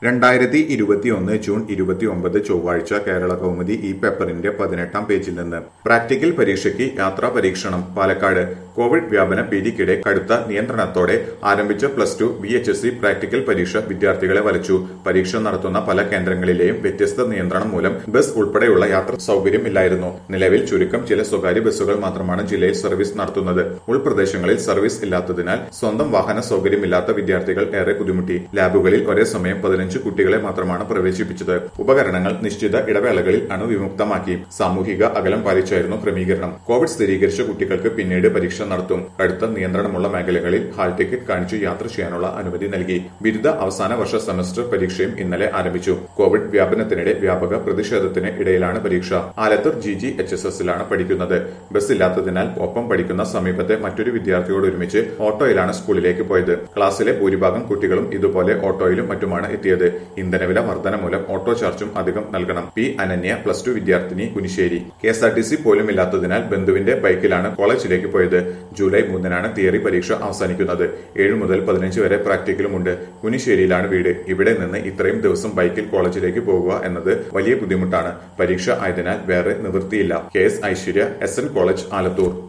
രണ്ടായിരത്തി ഇരുപത്തിയൊന്ന് ജൂൺ ഇരുപത്തിയൊമ്പത് ചൊവ്വാഴ്ച കേരള കൗമുദി ഈ പേപ്പറിന്റെ പതിനെട്ടാം പേജിൽ നിന്ന് പ്രാക്ടിക്കൽ പരീക്ഷയ്ക്ക് യാത്രാ പരീക്ഷണം പാലക്കാട് കോവിഡ് വ്യാപന ഭീതിക്കിടെ കടുത്ത നിയന്ത്രണത്തോടെ ആരംഭിച്ച plus two B H S C practical പരീക്ഷ വിദ്യാർത്ഥികളെ വലച്ചു പരീക്ഷ നടത്തുന്ന പല കേന്ദ്രങ്ങളിലെയും വ്യത്യസ്ത നിയന്ത്രണം മൂലം ബസ് ഉൾപ്പെടെയുള്ള യാത്രാ സൗകര്യം ഇല്ലായിരുന്നു നിലവിൽ ചുരുക്കം ചില സ്വകാര്യ ബസ്സുകൾ മാത്രമാണ് ജില്ലയിൽ സർവീസ് നടത്തുന്നത് ഉൾപ്രദേശങ്ങളിൽ സർവീസ് ഇല്ലാത്തതിനാൽ സ്വന്തം വാഹന സൗകര്യമില്ലാത്ത വിദ്യാർത്ഥികൾ ഏറെ ബുദ്ധിമുട്ടി ലാബുകളിൽ ഒരേ സമയം പതിനഞ്ച് കുട്ടികളെ മാത്രമാണ് പ്രവേശിപ്പിച്ചത് ഉപകരണങ്ങൾ നിശ്ചിത ഇടവേളകളിൽ അണുവിമുക്തമാക്കി സാമൂഹിക അകലം പാലിച്ചായിരുന്നു ക്രമീകരണം കോവിഡ് സ്ഥിരീകരിച്ച കുട്ടികൾക്ക് പിന്നീട് പരീക്ഷ നടത്തും കടുത്ത നിയന്ത്രണമുള്ള മേഖലകളിൽ ഹാൾ ടിക്കറ്റ് കാണിച്ചു യാത്ര ചെയ്യാനുള്ള അനുമതി നൽകി ബിരുദ അവസാന വർഷ സെമസ്റ്റർ പരീക്ഷയും ഇന്നലെ ആരംഭിച്ചു കോവിഡ് വ്യാപനത്തിനിടെ വ്യാപക പ്രതിഷേധത്തിന് ഇടയിലാണ് പരീക്ഷ Alathur G G H S എസിലാണ് പഠിക്കുന്നത് ബസ് ഇല്ലാത്തതിനാൽ ഒപ്പം പഠിക്കുന്ന സമീപത്തെ മറ്റൊരു വിദ്യാർത്ഥിയോട് ഒരുമിച്ച് ഓട്ടോയിലാണ് സ്കൂളിലേക്ക് പോയത് ക്ലാസ്സിലെ ഭൂരിഭാഗം കുട്ടികളും ഇതുപോലെ ഓട്ടോയിലും മറ്റുമാണ് എത്തിയത് ഇന്ധനവില വർധന മൂലം ഓട്ടോ ചാർജും അധികം നൽകണം പി അനന്യ പ്ലസ് ടു വിദ്യാർത്ഥിനി Kunissery K S R T C പോലും ഇല്ലാത്തതിനാൽ ബന്ധുവിന്റെ ബൈക്കിലാണ് കോളേജിലേക്ക് പോയത് ജൂലൈ മൂന്നിനാണ് തിയറി പരീക്ഷ അവസാനിക്കുന്നത് ഏഴ് മുതൽ പതിനഞ്ച് വരെ പ്രാക്ടിക്കലുമുണ്ട് കുനിശ്ശേരിയിലാണ് വീട് ഇവിടെ നിന്ന് ഇത്രയും ദിവസം ബൈക്കിൽ കോളേജിലേക്ക് പോകുക എന്നത് വലിയ ബുദ്ധിമുട്ടാണ് പരീക്ഷ ആയതിനാൽ വേറെ നിവൃത്തിയില്ല K S Aishwarya S N college Alathur